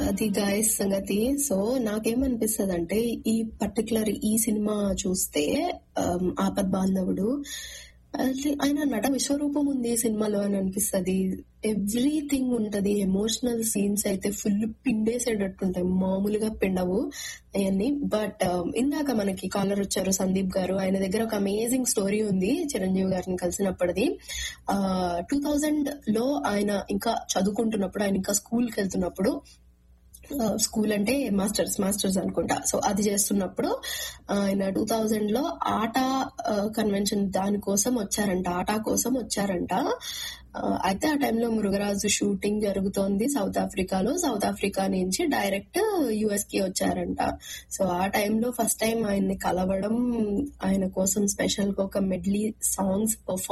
అది గాయస్ సంగతి సో నాకేమనిపిస్తుంది అంటే ఈ పర్టికులర్ ఈ సినిమా చూస్తే um, ఆపద్ బాంధవుడు అంటే ఆయన నట విశ్వరూపం ఉంది ఈ సినిమాలో అని అనిపిస్తుంది ఎవ్రీథింగ్ ఉంటది ఎమోషనల్ సీన్స్ అయితే ఫుల్ పిండేసేటట్టు ఉంటాయి మామూలుగా పిండవు అవన్నీ బట్ ఇందాక మనకి కాలర్ వచ్చారు సందీప్ గారు ఆయన దగ్గర ఒక అమేజింగ్ స్టోరీ ఉంది చిరంజీవి గారిని కలిసినప్పటిది టూ థౌజండ్ లో ఆయన ఇంకా చదువుకుంటున్నప్పుడు ఆయన ఇంకా స్కూల్ కి వెళ్తున్నప్పుడు స్కూల్ అంటే మాస్టర్స్ మాస్టర్స్ అనుకుంటా సో అది చేస్తున్నప్పుడు ఆయన టూ థౌజండ్ లో ఆట కన్వెన్షన్ దానికోసం వచ్చారంట ఆటా కోసం వచ్చారంట ఆ, అయితే ఆ టైంలో మృగరాజు షూటింగ్ జరుగుతోంది సౌత్ ఆఫ్రికాలో సౌత్ ఆఫ్రికా నుంచి డైరెక్ట్ యుఎస్ కి వచ్చారంట సో ఆ టైంలో ఫస్ట్ టైం ఆయన్ని కలవడం ఆయన కోసం స్పెషల్ గా ఒక మెడ్లీ సాంగ్స్ పర్ఫామ్